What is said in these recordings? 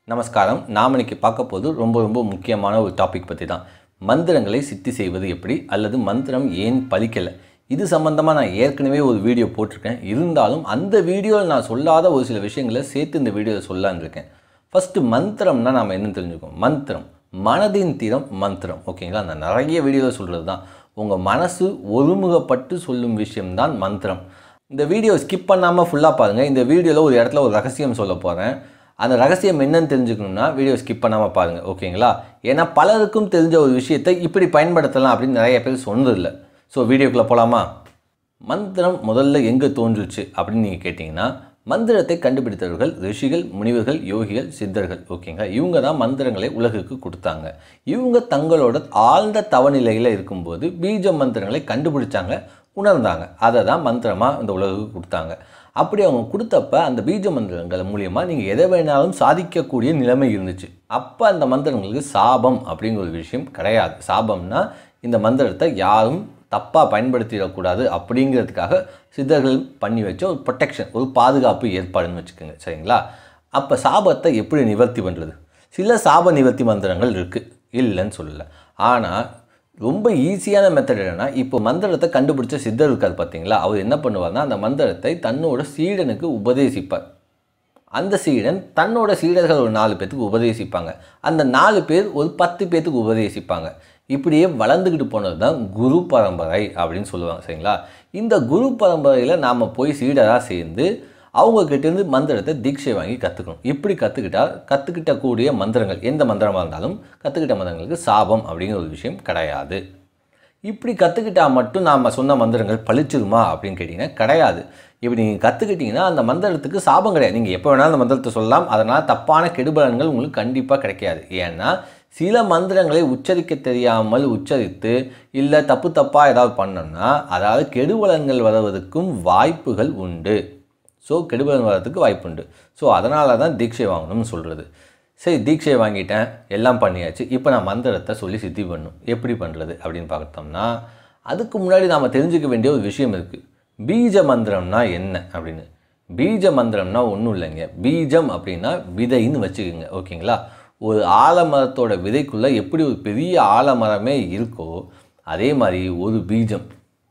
நமஸ்காரம் நாம் இன்னைக்கு பார்க்க போது ரொம்ப ரொம்ப முக்கியமான ஒரு டாபிக் பற்றி தான் மந்திரங்களை சித்தி செய்வது எப்படி அல்லது மந்திரம் ஏன் பலிக்கலை இது சம்பந்தமாக நான் ஏற்கனவே ஒரு வீடியோ போட்டிருக்கேன் இருந்தாலும் அந்த வீடியோவில் நான் சொல்லாத ஒரு சில விஷயங்களை சேர்த்து இந்த வீடியோவில் சொல்லலான்னு இருக்கேன் ஃபஸ்ட்டு மந்திரம்னா நாம் என்ன தெரிஞ்சுக்கோம் மந்திரம் மனதின் தீரம் மந்திரம் ஓகேங்களா நான் நிறைய வீடியோவில் சொல்கிறது தான் உங்கள் மனசு ஒருமுகப்பட்டு சொல்லும் விஷயம்தான் மந்திரம் இந்த வீடியோ ஸ்கிப் பண்ணாமல் ஃபுல்லாக பாருங்கள் இந்த வீடியோவில் ஒரு இடத்துல ஒரு ரகசியம் சொல்ல போகிறேன் அந்த ரகசியம் என்னன்னு தெரிஞ்சுக்கணும்னா வீடியோ ஸ்கிப் பண்ணாமல் பாருங்கள் ஓகேங்களா ஏன்னா பலருக்கும் தெரிஞ்ச ஒரு விஷயத்தை இப்படி பயன்படுத்தலாம் அப்படின்னு நிறைய பேர் சொன்னதில்லை ஸோ வீடியோக்குள்ளே போகலாமா மந்திரம் முதல்ல எங்கே தோன்றுச்சு அப்படின்னு நீங்கள் கேட்டிங்கன்னா மந்திரத்தை கண்டுபிடித்தவர்கள் ரிஷிகள் முனிவர்கள் யோகிகள் சித்தர்கள் ஓகேங்களா இவங்க தான் மந்திரங்களை உலகுக்கு கொடுத்தாங்க இவங்க தங்களோட ஆழ்ந்த தவநிலையில் இருக்கும்போது பீஜ மந்திரங்களை கண்டுபிடிச்சாங்க உணர்ந்தாங்க அதை தான் மந்திரமாக இந்த உலகுக்கு கொடுத்தாங்க அப்படி அவங்க கொடுத்தப்ப அந்த பீஜ மந்திரங்கள் மூலியமாக நீங்கள் எதை வேணாலும் சாதிக்கக்கூடிய நிலைமை இருந்துச்சு அப்போ அந்த மந்திரங்களுக்கு சாபம் அப்படிங்கிற ஒரு விஷயம் கிடையாது சாபம்னா இந்த மந்திரத்தை யாரும் தப்பாக பயன்படுத்திடக்கூடாது அப்படிங்கிறதுக்காக சித்தர்கள் பண்ணி வச்ச ஒரு ப்ரொடெக்ஷன் ஒரு பாதுகாப்பு ஏற்பாடுன்னு வச்சுக்கோங்க சரிங்களா அப்போ சாபத்தை எப்படி நிவர்த்தி பண்ணுறது சில சாப நிவர்த்தி மந்திரங்கள் இருக்குது இல்லைன்னு சொல்லலை ஆனால் ரொம்ப ஈஸியான மெத்தட் என்னென்னா இப்போ மந்திரத்தை கண்டுபிடிச்ச சித்தர் இருக்கார் பார்த்தீங்களா அவர் என்ன பண்ணுவார்னா அந்த மந்திரத்தை தன்னோட சீடனுக்கு உபதேசிப்பார் அந்த சீடன் தன்னோட சீடர்கள் ஒரு நாலு பேத்துக்கு உபதேசிப்பாங்க அந்த நாலு பேர் ஒரு பத்து பேத்துக்கு உபதேசிப்பாங்க இப்படியே வளர்ந்துக்கிட்டு போனது தான் குரு பரம்பரை அப்படின்னு சொல்லுவாங்க சரிங்களா இந்த குரு பரம்பரையில் நாம் போய் சீடராக சேர்ந்து அவங்கக்கிட்டேருந்து மந்திரத்தை தீட்சை வாங்கி கற்றுக்கணும் இப்படி கற்றுக்கிட்டா கற்றுக்கிட்ட கூடிய மந்திரங்கள் எந்த மந்திரமாக இருந்தாலும் கற்றுக்கிட்ட மந்திரங்களுக்கு சாபம் அப்படிங்கிற ஒரு விஷயம் கிடையாது இப்படி கற்றுக்கிட்டா மட்டும் நாம் சொன்ன மந்திரங்கள் பழிச்சிருமா அப்படின்னு கேட்டிங்கன்னா கிடையாது இப்படி நீங்கள் கற்றுக்கிட்டிங்கன்னா அந்த மந்திரத்துக்கு சாபம் கிடையாது நீங்கள் எப்போ வேணாலும் அந்த மந்திரத்தை சொல்லலாம் அதனால் தப்பான கெடுபலன்கள் உங்களுக்கு கண்டிப்பாக கிடைக்காது ஏன்னா சில மந்திரங்களை உச்சரிக்க தெரியாமல் உச்சரித்து இல்லை தப்பு தப்பாக ஏதாவது பண்ணோம்னா அதாவது கெடுபலன்கள் வருவதற்கும் வாய்ப்புகள் உண்டு ஸோ கெடுபலன் வர்றதுக்கு வாய்ப்பு உண்டு ஸோ அதனால தான் தீட்சை வாங்கணும்னு சொல்கிறது சரி தீட்சையை வாங்கிட்டேன் எல்லாம் பண்ணியாச்சு இப்போ நான் மந்திரத்தை சொல்லி சித்தி பண்ணும் எப்படி பண்ணுறது அப்படின்னு பார்த்தோம்னா அதுக்கு முன்னாடி நாம் தெரிஞ்சுக்க வேண்டிய ஒரு விஷயம் இருக்குது பீஜ மந்திரம்னா என்ன அப்படின்னு பீஜ மந்திரம்னா ஒன்றும் இல்லைங்க பீஜம் அப்படின்னா விதைன்னு வச்சுக்கோங்க ஓகேங்களா ஒரு ஆலமரத்தோட விதைக்குள்ளே எப்படி ஒரு பெரிய ஆலமரமே இருக்கோ அதே மாதிரி ஒரு பீஜம்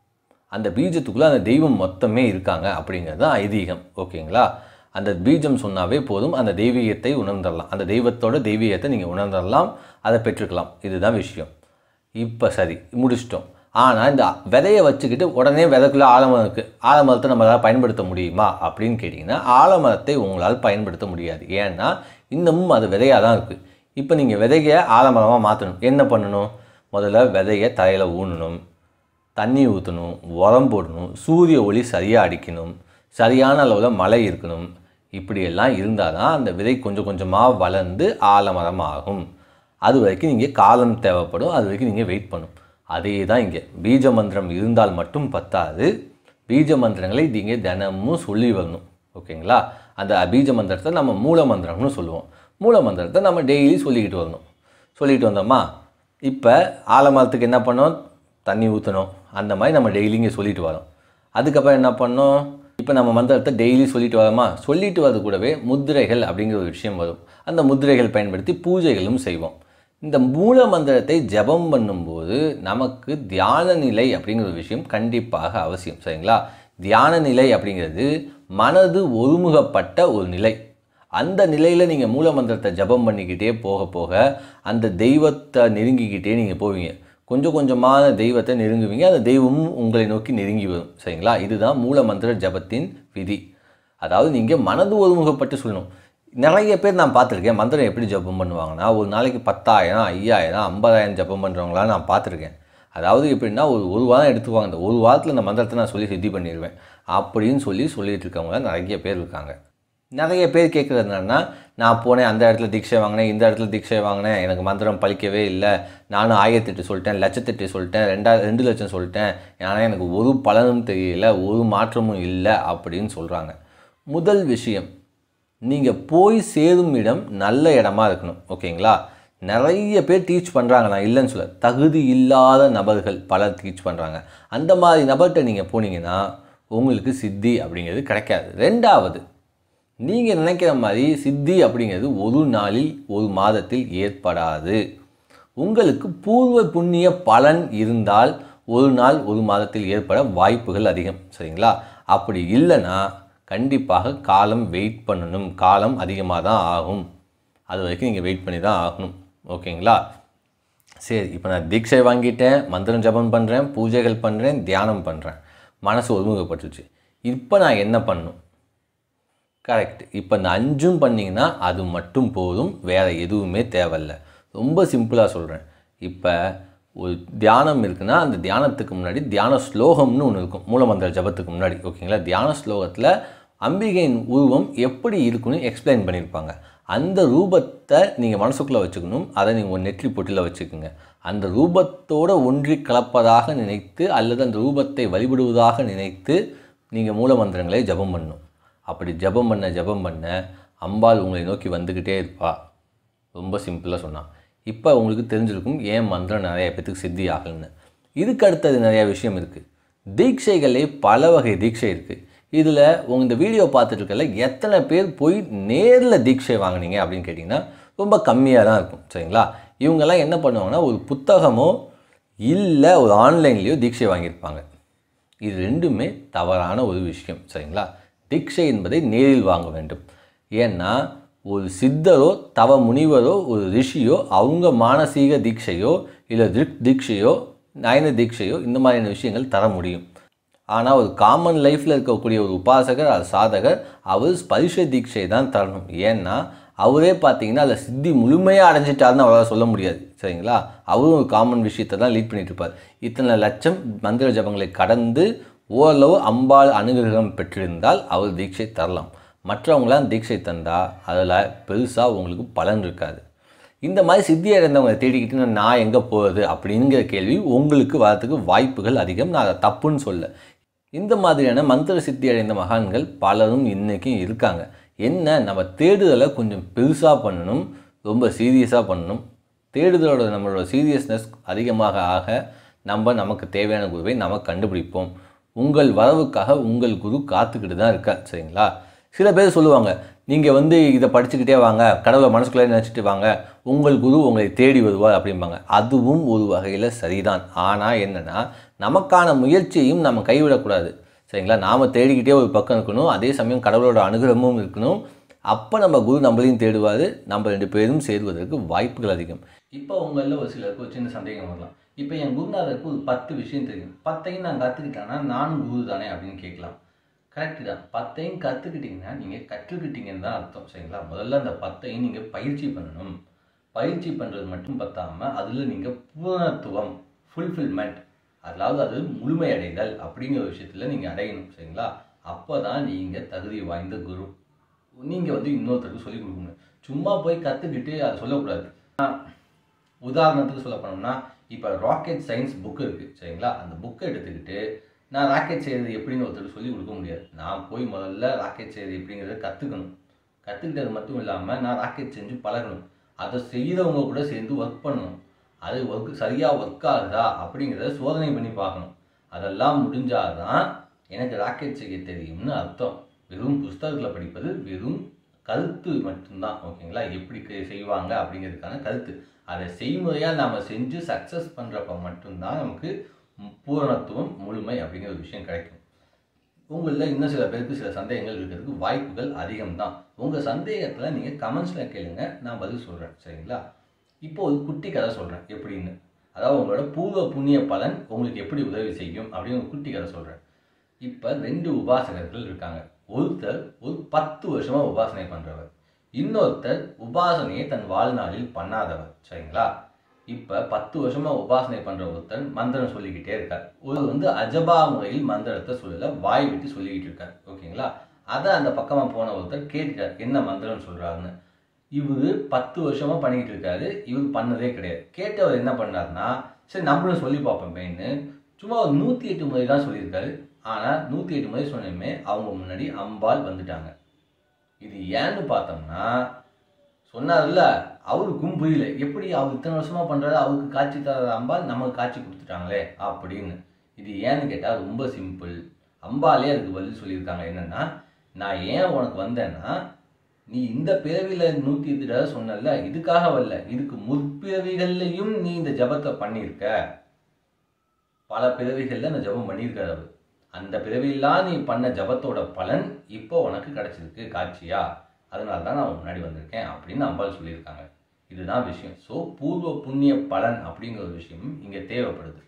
அந்த பீஜத்துக்குள்ளே அந்த தெய்வம் மொத்தமே இருக்காங்க அப்படிங்கிறது தான் ஐதீகம் ஓகேங்களா அந்த பீஜம் சொன்னாவே போதும் அந்த தெய்வீகத்தை உணர்ந்துடலாம் அந்த தெய்வத்தோட தெய்வீகத்தை நீங்கள் உணர்ந்துடலாம் அதை பெற்றுக்கலாம் இதுதான் விஷயம் இப்போ சரி முடிச்சிட்டோம் ஆனால் இந்த விதையை வச்சுக்கிட்டு உடனே விதைக்குள்ளே ஆலமரம் இருக்குது ஆலமரத்தை நம்மளால் பயன்படுத்த முடியுமா அப்படின்னு கேட்டிங்கன்னா ஆலமரத்தை உங்களால் பயன்படுத்த முடியாது ஏன்னா இன்னமும் அது விதையாக தான் இருக்குது இப்போ நீங்கள் விதையை ஆலமரமாக மாற்றணும் என்ன பண்ணணும் முதல்ல விதையை தலையில் ஊனணும் தண்ணி ஊற்றணும் உரம் போடணும் சூரிய ஒளி சரியாக அடிக்கணும் சரியான அளவில் மழை இருக்கணும் இப்படியெல்லாம் இருந்தால் தான் அந்த விதை கொஞ்சம் கொஞ்சமாக வளர்ந்து ஆலமரம் ஆகும் அது வரைக்கும் நீங்கள் காலம் தேவைப்படும் அது வரைக்கும் நீங்கள் வெயிட் பண்ணும் அதே தான் இங்கே பீஜ மந்திரம் இருந்தால் மட்டும் பத்தாது பீஜ மந்திரங்களை நீங்கள் தினமும் சொல்லி வரணும் ஓகேங்களா அந்த பீஜ மந்திரத்தை நம்ம மூல மந்திரம்னு சொல்லுவோம் மூல மந்திரத்தை நம்ம டெய்லி சொல்லிக்கிட்டு வரணும் சொல்லிட்டு வந்தோமா இப்போ ஆலமரத்துக்கு என்ன பண்ணோம் தண்ணி ஊற்றணும் அந்த மாதிரி நம்ம டெய்லி இங்கே சொல்லிட்டு வரோம் அதுக்கப்புறம் என்ன பண்ணோம் இப்போ நம்ம மந்திரத்தை டெய்லி சொல்லிட்டு வரோமா சொல்லிட்டு வரது கூடவே முத்திரைகள் அப்படிங்கிற ஒரு விஷயம் வரும் அந்த முத்திரைகள் பயன்படுத்தி பூஜைகளும் செய்வோம் இந்த மூல மந்திரத்தை ஜபம் பண்ணும்போது நமக்கு தியான நிலை அப்படிங்கிற ஒரு விஷயம் கண்டிப்பாக அவசியம் சரிங்களா தியான நிலை அப்படிங்கிறது மனது ஒருமுகப்பட்ட ஒரு நிலை அந்த நிலையில் நீங்கள் மூல மந்திரத்தை ஜபம் பண்ணிக்கிட்டே போக போக அந்த தெய்வத்தை நெருங்கிக்கிட்டே நீங்கள் போவீங்க கொஞ்சம் கொஞ்சமான தெய்வத்தை நெருங்குவீங்க அந்த தெய்வமும் உங்களை நோக்கி நெருங்கி வரும் சரிங்களா இதுதான் மூல மந்திர ஜபத்தின் விதி அதாவது நீங்கள் மனது ஒருமுகப்பட்டு சொல்லணும் நிறைய பேர் நான் பார்த்துருக்கேன் மந்திரம் எப்படி ஜபம் பண்ணுவாங்கன்னா ஒரு நாளைக்கு பத்தாயிரம் ஐயாயிரம் ஐம்பதாயிரம் ஜபம் பண்ணுறவங்களாம் நான் பார்த்துருக்கேன் அதாவது எப்படின்னா ஒரு ஒரு வாரம் எடுத்துக்குவாங்க அந்த ஒரு வாரத்தில் இந்த மந்திரத்தை நான் சொல்லி சித்தி பண்ணிடுவேன் அப்படின்னு சொல்லி சொல்லிட்டு இருக்கவங்க நிறைய பேர் இருக்காங்க நிறைய பேர் கேட்குறது என்னன்னா நான் போனேன் அந்த இடத்துல தீட்சை வாங்கினேன் இந்த இடத்துல தீட்சை வாங்கினேன் எனக்கு மந்திரம் பழிக்கவே இல்லை நானும் ஆயிரத்தெட்டு சொல்லிட்டேன் லட்சத்தெட்டு சொல்லிட்டேன் ரெண்டா ரெண்டு லட்சம் சொல்லிட்டேன் ஆனால் எனக்கு ஒரு பலனும் தெரியல ஒரு மாற்றமும் இல்லை அப்படின்னு சொல்கிறாங்க முதல் விஷயம் நீங்கள் போய் சேரும் இடம் நல்ல இடமா இருக்கணும் ஓகேங்களா நிறைய பேர் டீச் பண்ணுறாங்க நான் இல்லைன்னு சொல்ல தகுதி இல்லாத நபர்கள் பலர் டீச் பண்ணுறாங்க அந்த மாதிரி நபர்கிட்ட நீங்கள் போனீங்கன்னா உங்களுக்கு சித்தி அப்படிங்கிறது கிடைக்காது ரெண்டாவது நீங்கள் நினைக்கிற மாதிரி சித்தி அப்படிங்கிறது ஒரு நாளில் ஒரு மாதத்தில் ஏற்படாது உங்களுக்கு பூர்வ புண்ணிய பலன் இருந்தால் ஒரு நாள் ஒரு மாதத்தில் ஏற்பட வாய்ப்புகள் அதிகம் சரிங்களா அப்படி இல்லைன்னா கண்டிப்பாக காலம் வெயிட் பண்ணணும் காலம் அதிகமாக தான் ஆகும் அது வரைக்கும் நீங்கள் வெயிட் பண்ணி தான் ஆகணும் ஓகேங்களா சரி இப்போ நான் தீட்சை வாங்கிட்டேன் மந்திரம் ஜபம் பண்ணுறேன் பூஜைகள் பண்ணுறேன் தியானம் பண்ணுறேன் மனசு ஒருமுகப்பட்டுச்சு இப்போ நான் என்ன பண்ணணும் கரெக்ட் இப்போ இந்த அஞ்சும் பண்ணிங்கன்னா அது மட்டும் போதும் வேறு எதுவுமே தேவையில்ல ரொம்ப சிம்பிளாக சொல்கிறேன் இப்போ ஒரு தியானம் இருக்குன்னா அந்த தியானத்துக்கு முன்னாடி தியான ஸ்லோகம்னு ஒன்று இருக்கும் மூலமந்திர ஜபத்துக்கு முன்னாடி ஓகேங்களா தியான ஸ்லோகத்தில் அம்பிகையின் உருவம் எப்படி இருக்குன்னு எக்ஸ்பிளைன் பண்ணியிருப்பாங்க அந்த ரூபத்தை நீங்கள் மனசுக்குள்ளே வச்சுக்கணும் அதை நீங்கள் ஒரு நெற்றி பொட்டியில் வச்சுக்கோங்க அந்த ரூபத்தோடு ஒன்றி கலப்பதாக நினைத்து அல்லது அந்த ரூபத்தை வழிபடுவதாக நினைத்து நீங்கள் மூலமந்திரங்களை ஜபம் பண்ணணும் அப்படி ஜபம் பண்ண ஜபம் பண்ண அம்பாள் உங்களை நோக்கி வந்துக்கிட்டே இருப்பா ரொம்ப சிம்பிளாக சொன்னான் இப்போ உங்களுக்கு தெரிஞ்சிருக்கும் ஏன் மந்திரம் நிறைய பேத்துக்கு சித்தி ஆகலன்னு இதுக்கு அடுத்தது நிறையா விஷயம் இருக்குது தீட்சைகளே பல வகை தீட்சை இருக்குது இதில் உங்க இந்த வீடியோ பார்த்துட்டு இருக்கல எத்தனை பேர் போய் நேரில் தீட்சை வாங்குனீங்க அப்படின்னு கேட்டிங்கன்னா ரொம்ப கம்மியாக தான் இருக்கும் சரிங்களா இவங்கெல்லாம் என்ன பண்ணுவாங்கன்னா ஒரு புத்தகமோ இல்லை ஒரு ஆன்லைன்லேயோ தீட்சை வாங்கியிருப்பாங்க இது ரெண்டுமே தவறான ஒரு விஷயம் சரிங்களா தீட்சை என்பதை நேரில் வாங்க வேண்டும் ஏன்னா ஒரு சித்தரோ தவ முனிவரோ ஒரு ரிஷியோ அவங்க மானசீக தீட்சையோ இல்லை திருக் தீட்சையோ நயன தீட்சையோ இந்த மாதிரியான விஷயங்கள் தர முடியும் ஆனால் ஒரு காமன் லைஃப்பில் இருக்கக்கூடிய ஒரு உபாசகர் அது சாதகர் அவர் ஸ்பரிஷ தீட்சை தான் தரணும் ஏன்னா அவரே பார்த்தீங்கன்னா அதில் சித்தி முழுமையாக அடைஞ்சிட்டாருன்னு அவரால் சொல்ல முடியாது சரிங்களா அவரும் ஒரு காமன் விஷயத்தை தான் லீட் பண்ணிட்டு இருப்பார் இத்தனை லட்சம் மந்திர ஜபங்களை கடந்து ஓரளவு அம்பாள் அனுகிரகம் பெற்றிருந்தால் அவர் தீட்சை தரலாம் மற்றவங்களாம் தீட்சை தந்தால் அதில் பெருசாக உங்களுக்கு பலன் இருக்காது இந்த மாதிரி சித்தி அடைந்தவங்களை தேடிக்கிட்டு நான் எங்கே போகிறது அப்படிங்கிற கேள்வி உங்களுக்கு வரதுக்கு வாய்ப்புகள் அதிகம் நான் அதை தப்புன்னு சொல்ல இந்த மாதிரியான மந்திர சித்தி அடைந்த மகான்கள் பலரும் இன்றைக்கும் இருக்காங்க என்ன நம்ம தேடுதலை கொஞ்சம் பெருசாக பண்ணணும் ரொம்ப சீரியஸாக பண்ணணும் தேடுதலோட நம்மளோட சீரியஸ்னஸ் அதிகமாக ஆக நம்ம நமக்கு தேவையான குருவை நம்ம கண்டுபிடிப்போம் உங்கள் வரவுக்காக உங்கள் குரு காத்துக்கிட்டு தான் இருக்கா சரிங்களா சில பேர் சொல்லுவாங்க நீங்கள் வந்து இதை படிச்சுக்கிட்டே வாங்க கடவுளை மனசுக்குள்ளே நினச்சிட்டு வாங்க உங்கள் குரு உங்களை தேடி வருவார் அப்படிம்பாங்க அதுவும் ஒரு வகையில் சரிதான் ஆனால் என்னென்னா நமக்கான முயற்சியையும் நம்ம கைவிடக்கூடாது சரிங்களா நாம் தேடிக்கிட்டே ஒரு பக்கம் இருக்கணும் அதே சமயம் கடவுளோட அனுகிரகமும் இருக்கணும் அப்போ நம்ம குரு நம்மளையும் தேடுவார் நம்ம ரெண்டு பேரும் சேருவதற்கு வாய்ப்புகள் அதிகம் இப்போ உங்களில் ஒரு சிலருக்கு ஒரு சின்ன சந்தேகம் வரலாம் இப்போ என் குருநாதருக்கு ஒரு பத்து விஷயம் தெரியும் பத்தையும் நான் கற்றுக்கிட்டேன்னா நானும் குரு தானே அப்படின்னு கேட்கலாம் கரெக்டு தான் பத்தையும் கற்றுக்கிட்டிங்கன்னா நீங்கள் கற்றுக்கிட்டீங்கன்னு தான் அர்த்தம் சரிங்களா முதல்ல அந்த பத்தையும் நீங்கள் பயிற்சி பண்ணணும் பயிற்சி பண்ணுறது மட்டும் பத்தாமல் அதில் நீங்கள் பூர்ணத்துவம் ஃபுல்ஃபில்மெண்ட் அதாவது அது முழுமையடைதல் அப்படிங்கிற விஷயத்தில் நீங்கள் அடையணும் சரிங்களா அப்போ தான் நீங்கள் தகுதி வாய்ந்த குரு நீங்கள் வந்து இன்னொருத்தருக்கு சொல்லிக் கொடுக்க முடியும் சும்மா போய் கற்றுக்கிட்டு அதை சொல்லக்கூடாது உதாரணத்துக்கு சொல்ல போனோம்னா இப்போ ராக்கெட் சயின்ஸ் புக் இருக்குது சரிங்களா அந்த புக்கை எடுத்துக்கிட்டு நான் ராக்கெட் செய்கிறது எப்படின்னு ஒருத்தருக்கு சொல்லிக் கொடுக்க முடியாது நான் போய் முதல்ல ராக்கெட் செய்கிறது எப்படிங்கிறத கற்றுக்கணும் கற்றுக்கிட்டது மட்டும் இல்லாமல் நான் ராக்கெட் செஞ்சு பழகணும் அதை செய்கிறவங்க கூட சேர்ந்து ஒர்க் பண்ணணும் அது ஒர்க் சரியாக ஒர்க் ஆகுதா அப்படிங்கிறத சோதனை பண்ணி பார்க்கணும் அதெல்லாம் முடிஞ்சாதான் எனக்கு ராக்கெட் செய்ய தெரியும்னு அர்த்தம் வெறும் புஸ்தகத்தில் படிப்பது வெறும் கருத்து மட்டும்தான் ஓகேங்களா எப்படி கே- செய்வாங்க அப்படிங்கிறதுக்கான கருத்து அதை செய்முறையாக நாம் செஞ்சு சக்ஸஸ் பண்ணுறப்ப மட்டும்தான் நமக்கு மு- பூரணத்துவம் முழுமை அப்படிங்கிற ஒரு விஷயம் கிடைக்கும் உங்களில் இன்னும் சில பேருக்கு சில சந்தேகங்கள் இருக்கிறதுக்கு வாய்ப்புகள் அதிகம்தான் உங்கள் சந்தேகத்தில் நீங்கள் கமெண்ட்ஸில் கேளுங்க நான் பதில் சொல்கிறேன் சரிங்களா இப்போ ஒரு குட்டி கதை சொல்கிறேன் எப்படின்னு அதாவது உங்களோட பூர்வ புண்ணிய பலன் உங்களுக்கு எப்படி உதவி செய்யும் அப்படின்னு ஒரு குட்டி கதை சொல்கிறேன் இப்போ ரெண்டு உபாசகர்கள் இருக்காங்க ஒருத்தர் ஒரு பத்து வருஷமா உபாசனை பண்றவர் இன்னொருத்தர் உபாசனையை தன் வாழ்நாளில் பண்ணாதவர் சரிங்களா இப்ப பத்து வருஷமா உபாசனை பண்ற ஒருத்தர் மந்திரம் சொல்லிக்கிட்டே இருக்கார் ஒரு வந்து அஜபா முறையில் மந்திரத்தை சொல்லல வாய் விட்டு சொல்லிக்கிட்டு இருக்கார் ஓகேங்களா அதை அந்த பக்கமா போன ஒருத்தர் கேட்டுட்டார் என்ன மந்திரம் சொல்றாருன்னு இவரு பத்து வருஷமா பண்ணிக்கிட்டு இருக்காரு இவர் பண்ணதே கிடையாது கேட்டவர் என்ன பண்ணாருன்னா சரி நம்மளும் சொல்லி பார்ப்போமேன்னு சும்மா ஒரு நூற்றி எட்டு முறை தான் சொல்லியிருக்காரு ஆனால் நூற்றி எட்டு முறை சொன்னதுமே அவங்க முன்னாடி அம்பாள் வந்துட்டாங்க இது ஏன்னு பார்த்தோம்னா சொன்னார்ல அவருக்கும் புரியல எப்படி அவர் இத்தனை வருஷமா பண்றாரு அவருக்கு காட்சி தராத அம்பாள் நமக்கு காட்சி கொடுத்துட்டாங்களே அப்படின்னு இது ஏன்னு கேட்டால் ரொம்ப சிம்பிள் அம்பாலே அதுக்கு பதில் சொல்லியிருக்காங்க என்னன்னா நான் ஏன் உனக்கு வந்தேன்னா நீ இந்த பிறவியில் நூற்றி எட்டு தடவை சொன்னல இதுக்காக வரல இதுக்கு முற்பிறவிகள்லையும் நீ இந்த ஜபத்தை பண்ணியிருக்க பல பிறவிகளில் இந்த ஜபம் பண்ணியிருக்காரு அவர் அந்த பிறவியெல்லாம் நீ பண்ண ஜபத்தோட பலன் இப்போ உனக்கு கிடைச்சிருக்கு காட்சியா அதனால தான் நான் முன்னாடி வந்திருக்கேன் அப்படின்னு அம்பாள் சொல்லியிருக்காங்க இதுதான் விஷயம் ஸோ பூர்வ புண்ணிய பலன் அப்படிங்கிற ஒரு விஷயம் இங்கே தேவைப்படுது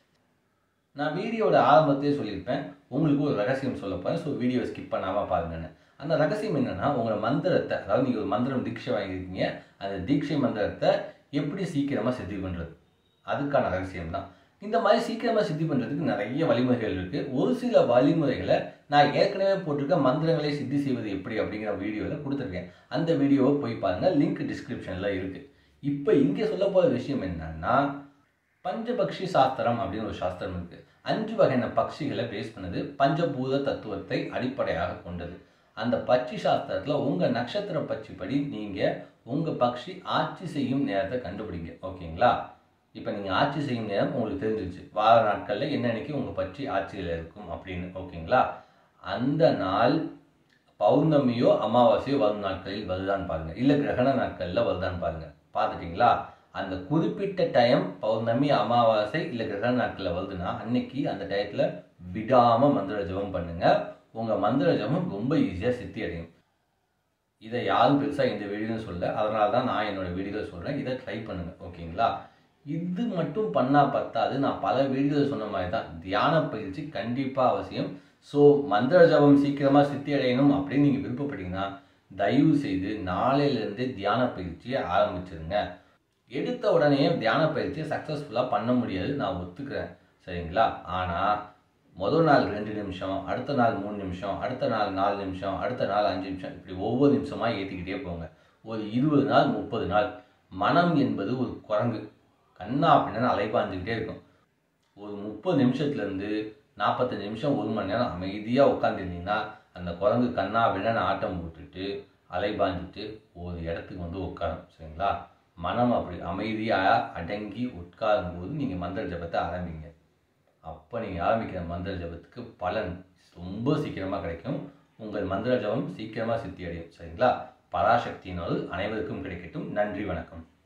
நான் வீடியோட ஆரம்பத்தையே சொல்லியிருப்பேன் உங்களுக்கு ஒரு ரகசியம் சொல்ல போகிறேன் ஸோ வீடியோ ஸ்கிப் பண்ணாமல் பாருங்கன்னு அந்த ரகசியம் என்னன்னா உங்களை மந்திரத்தை அதாவது நீங்கள் ஒரு மந்திரம் தீட்சை வாங்கியிருக்கீங்க அந்த தீட்சை மந்திரத்தை எப்படி சீக்கிரமாக சித்தி பண்ணுறது அதுக்கான ரகசியம் தான் இந்த மாதிரி சீக்கிரமாக சித்தி பண்ணுறதுக்கு நிறைய வழிமுறைகள் இருக்குது ஒரு சில வழிமுறைகளை நான் ஏற்கனவே போட்டிருக்க மந்திரங்களை சித்தி செய்வது எப்படி அப்படிங்கிற வீடியோவில் கொடுத்துருக்கேன் அந்த வீடியோவை போய் பாருங்கள் லிங்க் டிஸ்கிரிப்ஷனில் இருக்குது இப்போ இங்கே சொல்ல போகிற விஷயம் என்னன்னா பஞ்சபக்ஷி சாஸ்திரம் அப்படின்னு ஒரு சாஸ்திரம் இருக்கு அஞ்சு வகையான பட்சிகளை பேஸ் பண்ணது பஞ்சபூத தத்துவத்தை அடிப்படையாக கொண்டது அந்த பட்சி சாஸ்திரத்தில் உங்கள் நட்சத்திர பட்சி படி நீங்கள் உங்கள் பக்ஷி ஆட்சி செய்யும் நேரத்தை கண்டுபிடிங்க ஓகேங்களா இப்போ நீங்கள் ஆட்சி செய்யும் நேரம் உங்களுக்கு தெரிஞ்சிருச்சு வார நாட்களில் என்னன்னைக்கு உங்கள் பட்சி ஆட்சியில் இருக்கும் அப்படின்னு ஓகேங்களா அந்த நாள் பௌர்ணமியோ அமாவாசையோ வரும் நாட்களில் வருதான்னு பாருங்க இல்லை கிரகண நாட்களில் வருதான்னு பாருங்க பார்த்துட்டீங்களா அந்த குறிப்பிட்ட டைம் பௌர்ணமி அமாவாசை இல்லை கிரகண நாட்களில் வருதுன்னா அன்னைக்கு அந்த டயத்தில் விடாமல் மந்திர ஜபம் பண்ணுங்க உங்கள் மந்திர ஜபம் ரொம்ப ஈஸியாக சித்தி அடையும் இதை யாரும் பெருசாக இந்த வீடியோன்னு சொல்ல அதனால தான் நான் என்னோட வீடியோவில் சொல்கிறேன் இதை ட்ரை பண்ணுங்க ஓகேங்களா இது மட்டும் பண்ணால் பத்தாது நான் பல வீடியோவில் சொன்ன மாதிரி தான் தியான பயிற்சி கண்டிப்பாக அவசியம் ஸோ மந்திர ஜபம் சீக்கிரமாக சித்தி அடையணும் அப்படின்னு நீங்கள் விருப்பப்பட்டீங்கன்னா தயவு செய்து நாளையிலேருந்தே தியான பயிற்சியை ஆரம்பிச்சிருங்க எடுத்த உடனே தியான பயிற்சியை சக்ஸஸ்ஃபுல்லாக பண்ண முடியாது நான் ஒத்துக்கிறேன் சரிங்களா ஆனால் முதல் நாள் ரெண்டு நிமிஷம் அடுத்த நாள் மூணு நிமிஷம் அடுத்த நாள் நாலு நிமிஷம் அடுத்த நாள் அஞ்சு நிமிஷம் இப்படி ஒவ்வொரு நிமிஷமாக ஏற்றிக்கிட்டே போங்க ஒரு இருபது நாள் முப்பது நாள் மனம் என்பது ஒரு குரங்கு கண்ணா அப்படின்னு அலைபாஞ்சுக்கிட்டே இருக்கும் ஒரு முப்பது நிமிஷத்துலேருந்து நாற்பத்தஞ்சு நிமிஷம் ஒரு மணி நேரம் அமைதியாக உட்காந்துருந்தீங்கன்னா அந்த குரங்கு கண்ணா அப்படின்னு ஆட்டம் போட்டுட்டு அலைபாஞ்சிட்டு ஒரு இடத்துக்கு வந்து உட்காரும் சரிங்களா மனம் அப்படி அமைதியாக அடங்கி உட்காரும் போது நீங்கள் மந்திர ஜபத்தை ஆரம்பிங்க அப்போ நீங்கள் ஆரம்பிக்கிற மந்திர ஜபத்துக்கு பலன் ரொம்ப சீக்கிரமாக கிடைக்கும் உங்கள் மந்திர ஜபம் சீக்கிரமாக சித்தி அடையும் சரிங்களா பராசக்தியினால் அனைவருக்கும் கிடைக்கட்டும் நன்றி வணக்கம்